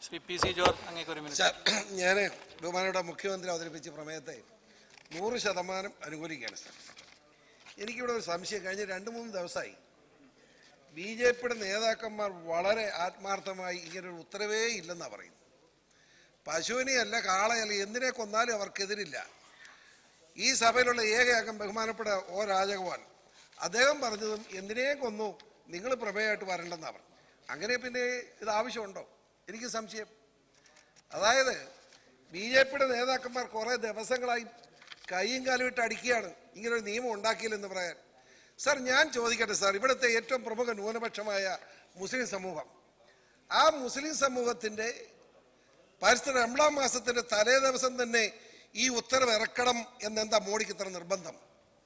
Shri P C George അങ്ങേക്ക് ഒരു minute sir ഞാൻ ബഹുമാനയുടെ മുഖ്യമന്ത്രി അവതരിപ്പിച്ച പ്രമേയത്തെ നൂറ് ശതമാനം അനുകൂലിക്കുകയാണ് സാർ എനിക്കിവിടെ ഒരു സംശയം കഴിഞ്ഞ രണ്ട് മൂന്ന് ദിവസമായി ബി ജെ പിയുടെ നേതാക്കന്മാർ വളരെ ആത്മാർത്ഥമായി ഇങ്ങനൊരു ഉത്തരവേ ഇല്ലെന്നാണ് പറയുന്നത് പശുവിനെയല്ല കാളയല്ല എന്തിനെ കൊന്നാലും അവർക്കെതിരില്ല ഈ സഭയിലുള്ള ഏക അംഗം ബഹുമാനപ്പെട്ട ഒ രാജഗോപാൽ അദ്ദേഹം പറഞ്ഞതും എന്തിനെ കൊന്നു നിങ്ങൾ പ്രമേയമായിട്ട് വരണ്ടെന്നാണ് പറഞ്ഞു അങ്ങനെ പിന്നെ ഇത് ആവശ്യമുണ്ടോ എനിക്ക് സംശയം അതായത് ബി ജെ പിയുടെ നേതാക്കന്മാർ കുറേ ദിവസങ്ങളായി കൈയും കാലും ഇട്ട് അടിക്കുകയാണ് ഇങ്ങനൊരു നിയമം ഉണ്ടാക്കിയില്ലെന്ന് പറയാൻ സാർ ഞാൻ ചോദിക്കട്ടെ സാർ ഇവിടുത്തെ ഏറ്റവും പ്രമുഖ ന്യൂനപക്ഷമായ മുസ്ലിം സമൂഹം ആ മുസ്ലിം സമൂഹത്തിൻ്റെ പരിസ്ഥിതി രണ്ടാം മാസത്തിൻ്റെ തലേ ദിവസം തന്നെ ഈ ഉത്തരവ് ഇറക്കണം എന്നെന്താ മോഡിക്ക് ഇത്ര നിർബന്ധം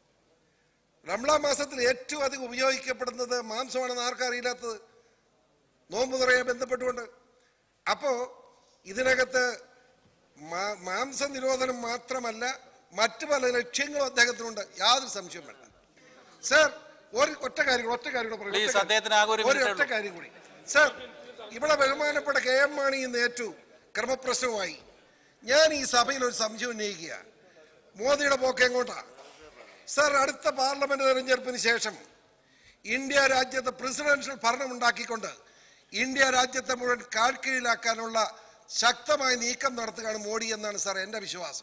റംലാൻ മാസത്തിൽ ഏറ്റവും അധികം ഉപയോഗിക്കപ്പെടുന്നത് മാംസമാണെന്ന് ആർക്കും അറിയില്ലാത്തത് നോമ്പ് തുറയെ ബന്ധപ്പെട്ടുകൊണ്ട് അപ്പോ ഇതിനകത്ത് മാ- മാംസ നിരോധനം മാത്രമല്ല മറ്റു പല ലക്ഷ്യങ്ങളും അദ്ദേഹത്തിനുണ്ട് യാതൊരു സംശയവും വേണ്ട സർ ഒരു ഒറ്റ കാര്യം കൂടി, ഒറ്റ കാര്യം കൂടി പറയാം. Please, ഒറ്റ കാര്യം. അദ്ദേഹത്തിന് ആകെ ഒരു ഒരു minute ഒറ്റ ഉള്ളൂ. കാര്യം കൂടി സർ ഇവിടെ ബഹുമാനപ്പെട്ട കെ എം മാണി ഇന്ന് ഏറ്റു ക്രമപ്രശ്നവുമായി ഞാൻ ഈ സഭയിൽ ഒരു സംശയം ഉന്നയിക്കുക മോദിയുടെ പോക്ക് എങ്ങോട്ടാ സർ അടുത്ത പാർലമെന്റ് തെരഞ്ഞെടുപ്പിന് ശേഷം ഇന്ത്യ രാജ്യത്ത് പ്രസിഡൻഷ്യൽ ഭരണം ഉണ്ടാക്കിക്കൊണ്ട് ഇന്ത്യ രാജ്യത്തെ മുഴുവൻ കാൽക്കീഴിലാക്കാനുള്ള ശക്തമായ നീക്കം നടത്തുകയാണ് മോഡി എന്നാണ് സാർ എൻ്റെ വിശ്വാസം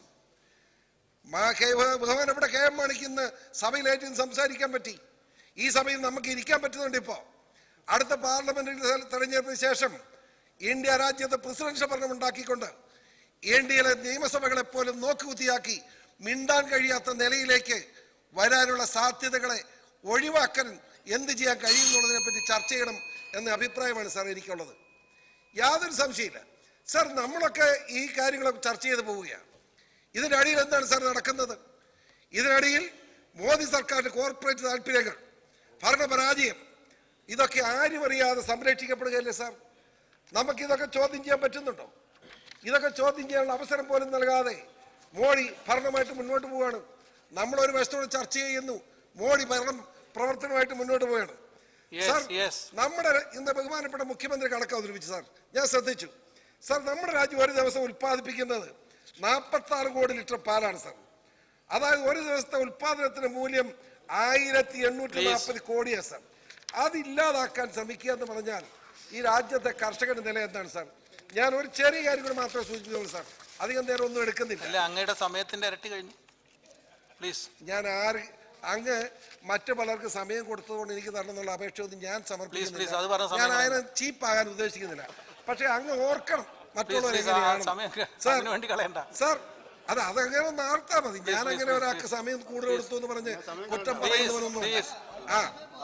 മാ- കെ- ബഹുമാനപ്പെട്ട കെ എം മാണിക്ക് ഇന്ന് സഭയിലേറ്റും സംസാരിക്കാൻ പറ്റി ഈ സഭയിൽ നമുക്ക് ഇരിക്കാൻ പറ്റുന്നുണ്ട് ഇപ്പോൾ അടുത്ത പാർലമെന്റ് തെരഞ്ഞെടുപ്പിന് ശേഷം ഇന്ത്യ രാജ്യത്ത് പ്രസിഡൻഷ്യൽ ഭരണം ഉണ്ടാക്കിക്കൊണ്ട് ഇന്ത്യയിലെ നിയമസഭകളെ പോലും നോക്കുകുത്തിയാക്കി മിണ്ടാൻ കഴിയാത്ത നിലയിലേക്ക് വരാനുള്ള സാധ്യതകളെ ഒഴിവാക്കാൻ എന്ത് ചെയ്യാൻ കഴിയുമെന്നുള്ളതിനെ പറ്റി ചർച്ച ചെയ്യണം എന്ന അഭിപ്രായമാണ് സാർ എനിക്കുള്ളത് യാതൊരു സംശയമില്ല സാർ നമ്മളൊക്കെ ഈ കാര്യങ്ങളൊക്കെ ചർച്ച ചെയ്ത് പോവുകയാണ് ഇതിനടിയിൽ എന്താണ് സാർ നടക്കുന്നത് ഇതിനടിയിൽ മോദി സർക്കാരിന്റെ കോർപ്പറേറ്റ് താല്പര്യങ്ങൾ ഭരണപരാജയം ഇതൊക്കെ ആരും അറിയാതെ സംരക്ഷിക്കപ്പെടുകയല്ലേ സാർ നമുക്കിതൊക്കെ ചോദ്യം ചെയ്യാൻ പറ്റുന്നുണ്ടോ ഇതൊക്കെ ചോദ്യം ചെയ്യാനുള്ള അവസരം പോലും നൽകാതെ മോഡി ഭരണമായിട്ട് മുന്നോട്ട് പോവുകയാണ് നമ്മളൊരു വശത്തോട് ചർച്ച ചെയ്യുന്നു മോഡി ഭരണം പ്രവർത്തനമായിട്ട് മുന്നോട്ട് പോവുകയാണ് Yes, സാർ yes. നമ്മുടെ ഇന്ന് ബഹുമാനപ്പെട്ട മുഖ്യമന്ത്രി കണക്ക് അവതരിപ്പിച്ചു സാർ ഞാൻ ശ്രദ്ധിച്ചു സാർ നമ്മുടെ രാജ്യം ഒരു ദിവസം ഉൽപ്പാദിപ്പിക്കുന്നത് നാൽപ്പത്തി ആറ് കോടി ലിറ്റർ പാലാണ് സാർ അതായത് ഒരു ദിവസത്തെ ഉൽപാദനത്തിന്റെ മൂല്യം ആയിരത്തി എണ്ണൂറ്റി നാൽപ്പത് കോടിയാണ് സാർ അതില്ലാതാക്കാൻ ശ്രമിക്കുക എന്ന് പറഞ്ഞാൽ ഈ രാജ്യത്തെ കർഷകന്റെ നില എന്താണ് സാർ ഞാൻ ഒരു ചെറിയ കാര്യം കൂടി മാത്രമേ സൂചിപ്പിക്കുള്ളൂ സാർ അധികം നേരം ഒന്നും എടുക്കുന്നില്ല അല്ല അങ്ങയുടെ സമയത്തിന്റെ ഇരട്ടി കഴിഞ്ഞു പ്ലീസ് ഞാൻ ആര് അങ്ങ് മറ്റു പലർക്ക് സമയം കൊടുത്തതുകൊണ്ട് എനിക്ക് തരണമെന്നുള്ള അപേക്ഷയൊന്നും ഞാൻ please, അത് പറഞ്ഞ സമർപ്പിക്കുന്നില്ല സമയം ഞാൻ അതിനെ ചീപ്പാകാൻ ഉദ്ദേശിക്കുന്നില്ല പക്ഷെ അങ്ങ് ഓർക്കണം പ്ലീസ് മറ്റുള്ളവർ പ്ലീസ് ആ എങ്ങനെയാണ് സമയം സാർ അതിനു വേണ്ടി കളയണ്ട സാർ അത് അതങ്ങനെ ഒന്ന് ആർത്താ മതി ഞാൻ please, അങ്ങനെ please, ഒരാൾക്ക് സമയം കൂടുതൽ കൊടുത്തു എന്ന് പറഞ്ഞ് കുറ്റം Please, പറയുന്നവരൊന്നും please. ആ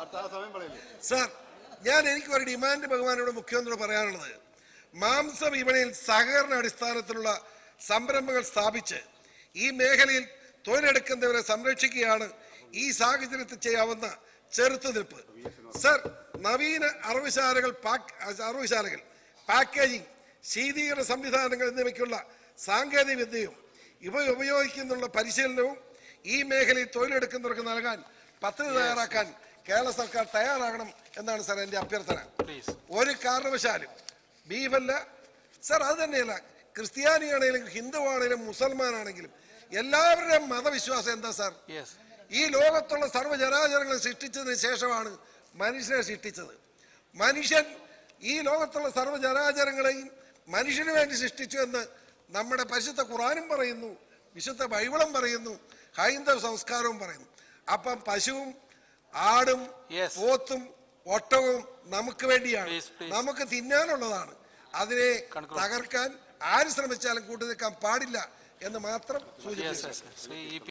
സാർ ഞാൻ എനിക്ക് ഒരു ഡിമാൻഡ് ബഹുമാനോട് മുഖ്യമന്ത്രിയോട് പറയാനുള്ളത് മാംസ വിപണിയിൽ സഹകരണ അടിസ്ഥാനത്തിലുള്ള സംരംഭങ്ങൾ സ്ഥാപിച്ച് ഈ മേഖലയിൽ തൊഴിലെടുക്കുന്നവരെ സംരക്ഷിക്കുകയാണ് ഈ സാഹചര്യത്തിൽ ചെയ്യാവുന്ന ചെറുത്തുനിൽപ്പ് സർ നവീന അറവുശാലകൾ പാക്ക് അറവുശാലകൾ പാക്കേജിംഗ് ശീതീകരണ സംവിധാനങ്ങൾ എന്നിവയ്ക്കുള്ള സാങ്കേതിക വിദ്യയും ഇവ ഉപയോഗിക്കുന്നുള്ള പരിശീലനവും ഈ മേഖലയിൽ തൊഴിലെടുക്കുന്നവർക്ക് നൽകാൻ പദ്ധതി തയ്യാറാക്കാൻ കേരള സർക്കാർ തയ്യാറാകണം എന്നാണ് സാർ എൻ്റെ അഭ്യർത്ഥന പ്ലീസ് ഒരു കാരണവശാലും ബീഫല്ല സാർ അത് തന്നെയല്ല ക്രിസ്ത്യാനിയാണെങ്കിലും ഹിന്ദു ആണെങ്കിലും മുസൽമാൻ ആണെങ്കിലും എല്ലാവരുടെയും മതവിശ്വാസം എന്താ സാർ യെസ് ഈ ലോകത്തുള്ള സർവ്വചരാചരങ്ങളെ സൃഷ്ടിച്ചതിന് ശേഷമാണ് മനുഷ്യനെ സൃഷ്ടിച്ചത് മനുഷ്യൻ ഈ ലോകത്തുള്ള സർവ്വചരാചരങ്ങളെയും മനുഷ്യന് വേണ്ടി സൃഷ്ടിച്ചു എന്ന് നമ്മുടെ പരിശുദ്ധ ഖുറാനും പറയുന്നു വിശുദ്ധ ബൈബിളും പറയുന്നു ഹൈന്ദവ സംസ്കാരവും പറയുന്നു അപ്പം പശുവും ആടും Yes. പോത്തും ഒട്ടകവും നമുക്ക് വേണ്ടിയാണ് Please, please. നമുക്ക് തിന്നാനുള്ളതാണ് അതിനെ Conclude. തകർക്കാൻ ആര് ശ്രമിച്ചാലും കൂട്ടുനിൽക്കാൻ പാടില്ല എന്ന് മാത്രം യെസ് സൂചിപ്പിച്ചു യെസ് ശ്രീ ഇ പി